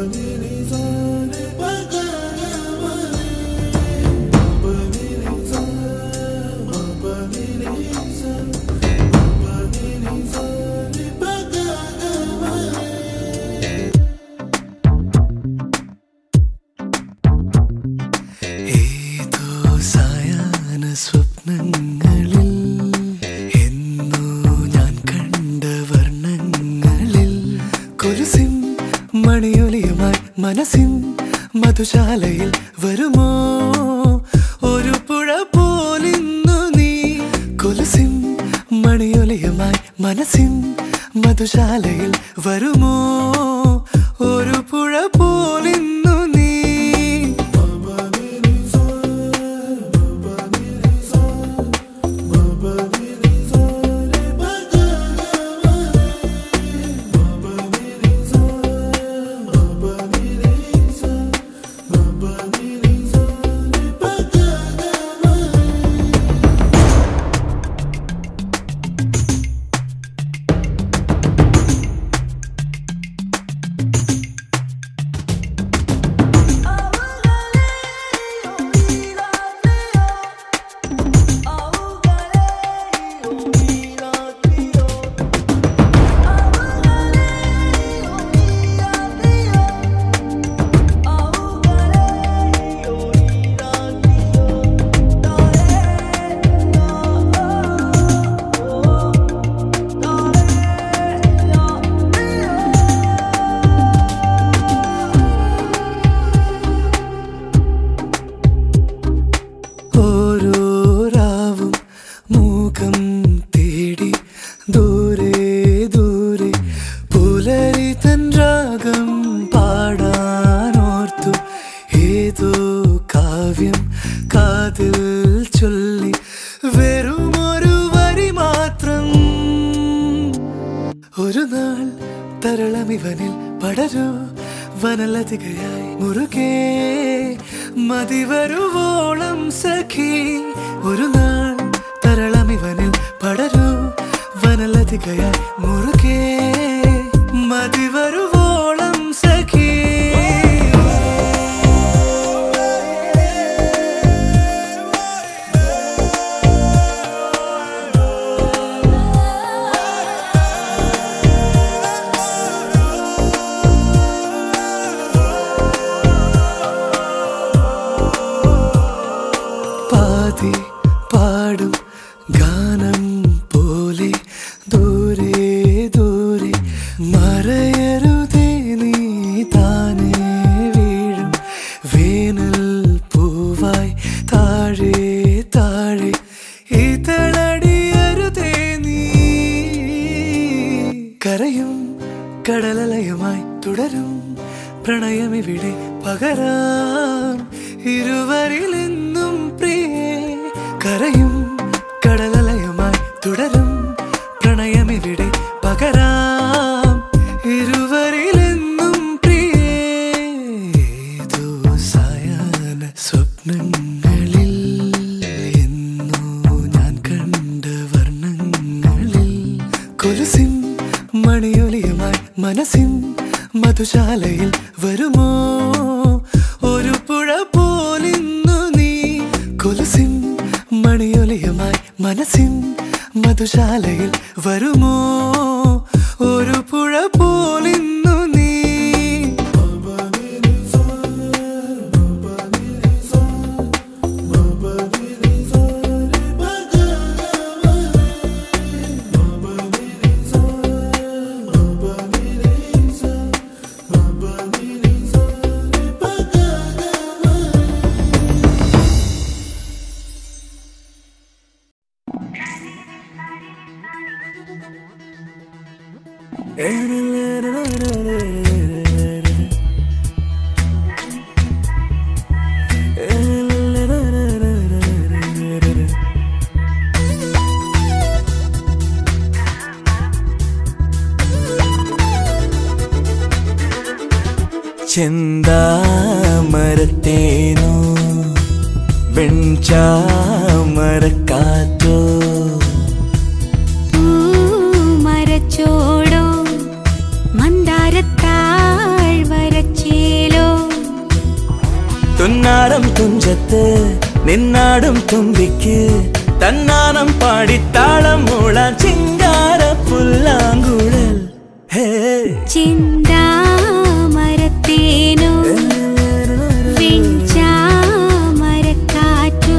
ഏതോ സായാഹ്ന സ്വപ്നങ്ങളിൽ എന്നോ ഞാൻ കണ്ട വർണ്ണങ്ങളിൽ കൊലുസിൻ മണിയൊലിയുമായി മനസ്സിൻ മധുശാലയിൽ വരുമോ ഒരു പുഴ പോലിന്നു നീ കൊലുസിൻ മണിയൊലിയുമായി മനസ്സിൻ മധുശാലയിൽ വരുമോ ഒരു പുഴ പോലിന്നു നീ ഓരോ രാവും മൂകം തേടി ദൂരെ ദൂരെ പുലരി തൻ രാഗം പാടാനോർത്തു ഏതോ കാവ്യം കാതിൽ ചൊല്ലി വെറുമൊരു വരി മാത്രം ഒരു നാൾ തരളമിവനിൽ പടരൂ വനലതികയായി മുറുകെ മതിവരുവോളം സഖി ഒരു നാൾ തരളമിവനിൽ പടരൂ വനലതികയായി മുറുകെ മതിവരുവോളം സഖി പാതി പാടും ഗാനം പോലെ ദൂരെ ദൂരെ മറയരുതേ നീ താനേ വീഴും വേനൽ പൂവായി താഴെ താഴെ ഇതളടിയരുതേ നീ കരയും കടലലയുമായി തുടരും പ്രണയമിവിടെ പകരാം ഇരുവരിലെന്നും പ്രിയേ കരയും കടലലയുമായി തുടരും പ്രണയമിവിടെ പകരാം ഇരുവരിലെന്നും പ്രിയേ ഏതോ സായാഹ്ന സ്വപ്നങ്ങളിൽ എന്നോ ഞാൻ കണ്ട വർണ്ണങ്ങളിൽ കൊലുസിൻ മണിയൊലിയുമായി മനസ്സിൻ മധുശാലയിൽ വരുമോ ഒരു പുഴ പോലിന്നു നീ കൊലുസിൻ മണിയൊലിയുമായി മനസ്സിൻ മധുശാലയിൽ വരുമോ ഒരു പുഴ പോലിന്നു നീ ചെന്താമരത്തേനോ വെൺചാമരക്കാറ്റോ മരച്ചോടോ മന്ദാരത്താൾ വരച്ചേ മരത്ത് നിന്നാടും തുമ്പിക്ക് തന്നാനം പാടിത്താളം മൂളാൻ ചിങ്കാര പുല്ലാങ്കുഴൽ ഹേ ചിന്താമരത്തേനോ വെഞ്ചാമരക്കാറ്റോ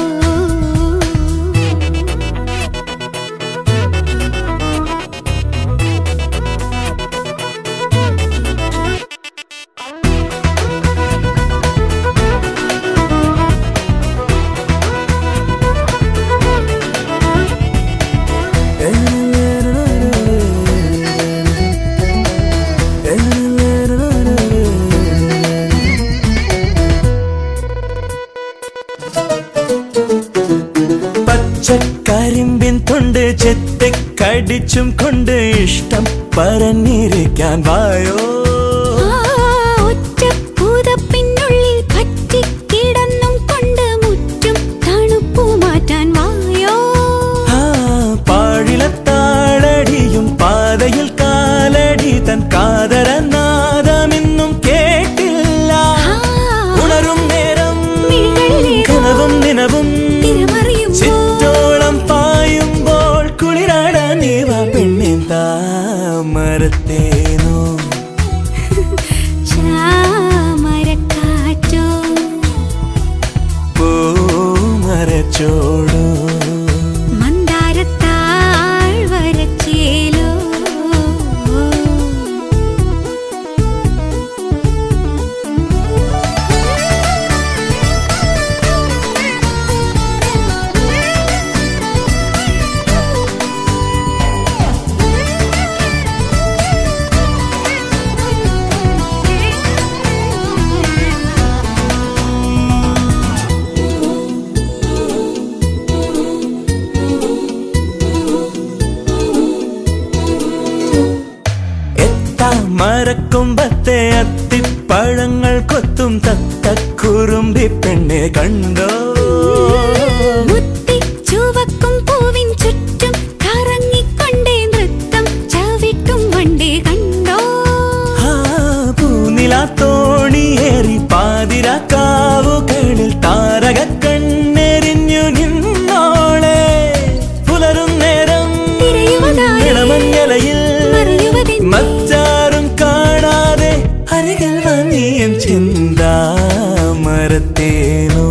പച്ചക്കരിമ്പിൻ തൊണ്ട് ചെത്തിക്കടിച്ചും കൊണ്ട് ഇഷ്ടം പറഞ്ഞിരിക്കാൻ വായോ ആ ഒറ്റപ്പൂതപ്പിനുള്ളിൽ പറ്റിക്കിടന്നും കൊണ്ട് മുറ്റും തണുപ്പു മാറ്റാൻ വായോ ആ പാഴിലത്താളടിയും പാതയിൽ കാലടി തൻ കാതരനാദമെന്നും കേട്ടില്ല ആ ഉണരും നേരം മിഴികളിലേതോ കനവും നിനവും തിരമറിയുമ്പോൾ ചിറ്റോളം പായുമ്പോൾ കുളിരാടാൻ നീവ പെണ്ണിൻ താമരത്തേനോ ചാമരക്കാറ്റോ പൂമരച്ചോടോ മന്ദാരത്താൾ വരച്ചേലോ എത്താ മരക്കൊമ്പത്തെ അത്തിപ്പഴങ്ങൾ കൊത്തും തത്തക്കുറുമ്പി പെണ്ണെ കണ്ടോ മുത്തി ചുവക്കും പൂവിൻ ചുറ്റും കറങ്ങിക്കൊണ്ടേ നൃത്തം ചവിട്ടും വണ്ടേ കണ്ടോ ആ പൂനിലാത്തോണിയേറി പാതിരാക്കാവുകളിൽ താരക കണ്ണെറിഞ്ഞു നിന്നോളെ പുലരും നേരം തിരയുവതായി ഇളമഞ്ഞലയിൽ മറയുവതെന്തേ? മറ്റാരും കാണാതെ അരികിൽ വന്നിയൻ ചിന്താമരത്തേനോ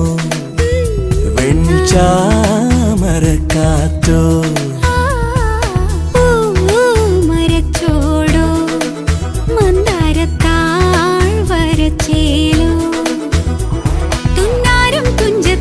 വെൺചാമരക്കാറ്റോ മരച്ചോടോ മന്ദാരത്താൾ വരച്ചേലോ തുന്നാരും തുഞ്ച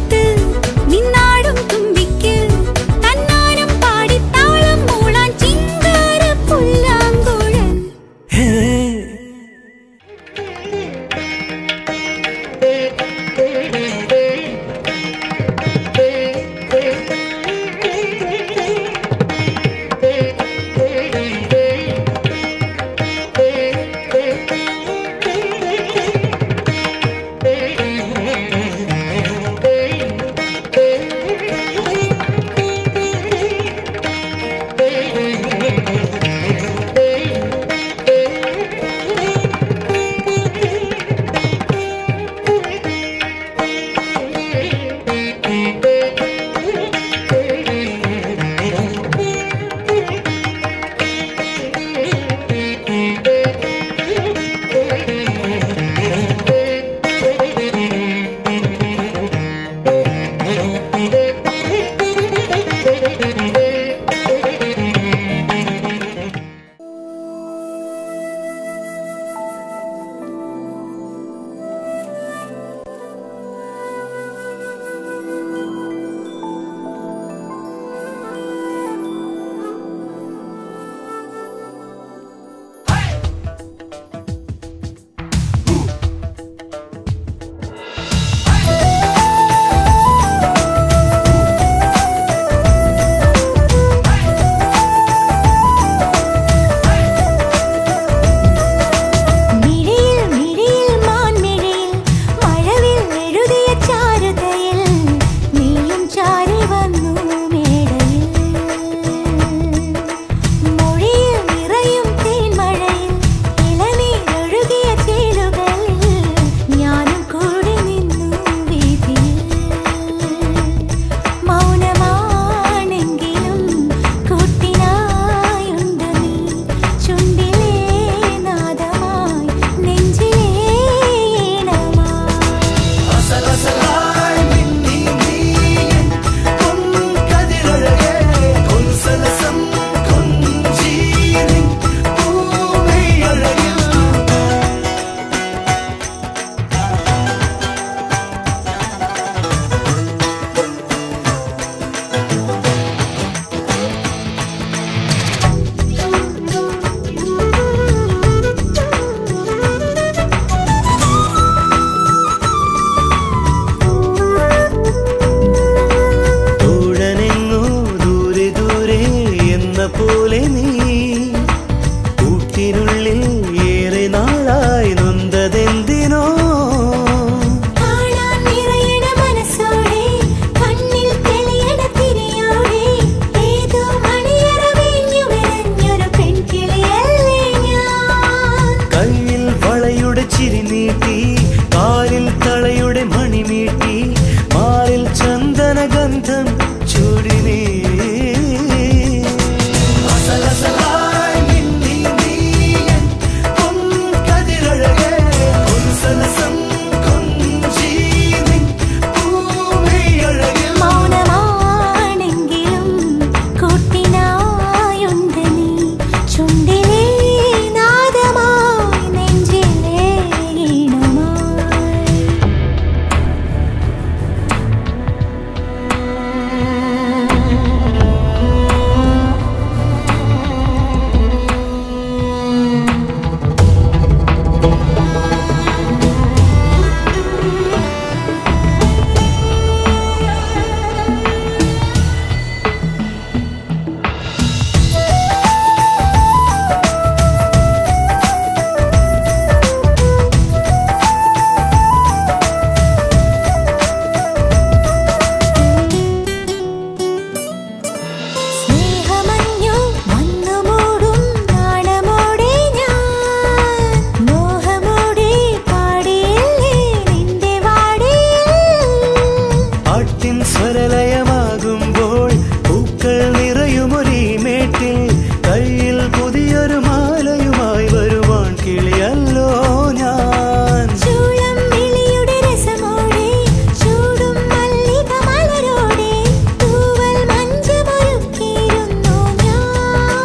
കൂട്ടിനുള്ളിൽ ഏറെ നാളായി നൊന്തതെന്തിനോ കാണാൻ നിറയണ മനസ്സോടെ കണ്ണിൽ തെളിയണ തിരിയോടെ ഏതോ മണിയറ വീഞ്ഞു വിരഞ്ഞൊരു പെൺകിളിയല്ലേ ഞാൻ കയ്യിൽ വളയുടെ ചിരി നീട്ടി കാലിൽ തളയുടെ മണിമീട്ടി മാറിൽ ചന്ദന ഗന്ധം ചൂടിനേ അസലസലായി മിന്നി നീയൻ പൊൻകതിരഴകേ, പൊൻസലസം കൊഞ്ചി നിൻ പൂമെയ്യഴകിൽ മൗനമാണെങ്കിലും കൂട്ടിനായുണ്ട് നീ ചുണ്ടിലേ നാദമായി നെഞ്ചിലേ ഈണമായി സ്നേഹമഞ്ഞു വന്നു മൂടും നാണമോടെ ഞാൻ മോഹമോടെ പാടിയില്ലേ നിന്റെ വാടിയിൽ പാട്ടിൻ സ്വരലയമാകുമ്പോൾ പൂക്കൾ നിറയുമൊരീ മേട്ടിൽ കയ്യിൽ പുതിയൊരു മാലയുമായി വരുവാൻ കിളിയല്ലോ ഞാൻ ചൂളം വിളിയുടെ രസമോടെ ചൂടും മല്ലിക മലരോടെ തൂവൽ മഞ്ചമൊരുക്കിയിരുന്നു ഞാൻ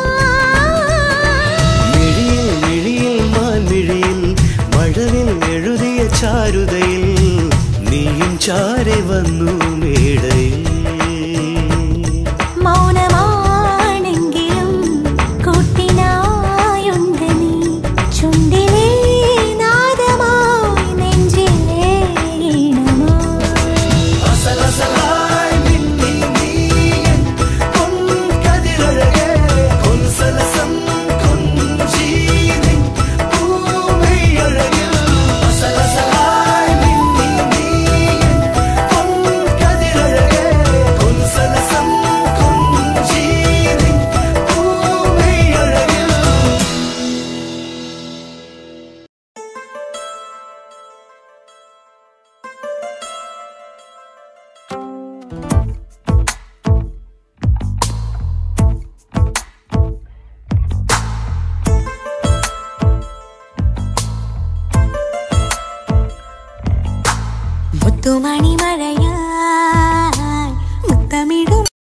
മിഴിയിൽ മിഴിയിൽ മാൻമിഴിയിൽ മഴവിൽ എഴുതിയ ചാരുതയിൽ നീയും ചാരി വന്നു മേടയിൽ മൗനമാണെങ്കിലും കൂട്ടിനായുണ്ട് നീ ചുണ്ടിലേ നാദമായി നെഞ്ചിലേ ഈണമായി അസലസലായി മിന്നി നീയൻ പൊൻകതിരഴകേ, പൊൻസലസം കൊഞ്ചി നിൻ പൂമെയ്യഴകിൽ. അസലസലായി മിന്നി നീയൻ പൊൻകതിരഴകേ, പൊൻസലസം കൊഞ്ചി നിൻ പൂമെയ്യഴകിൽ. മുത്തുമണി മഴയായി മുത്തമിടും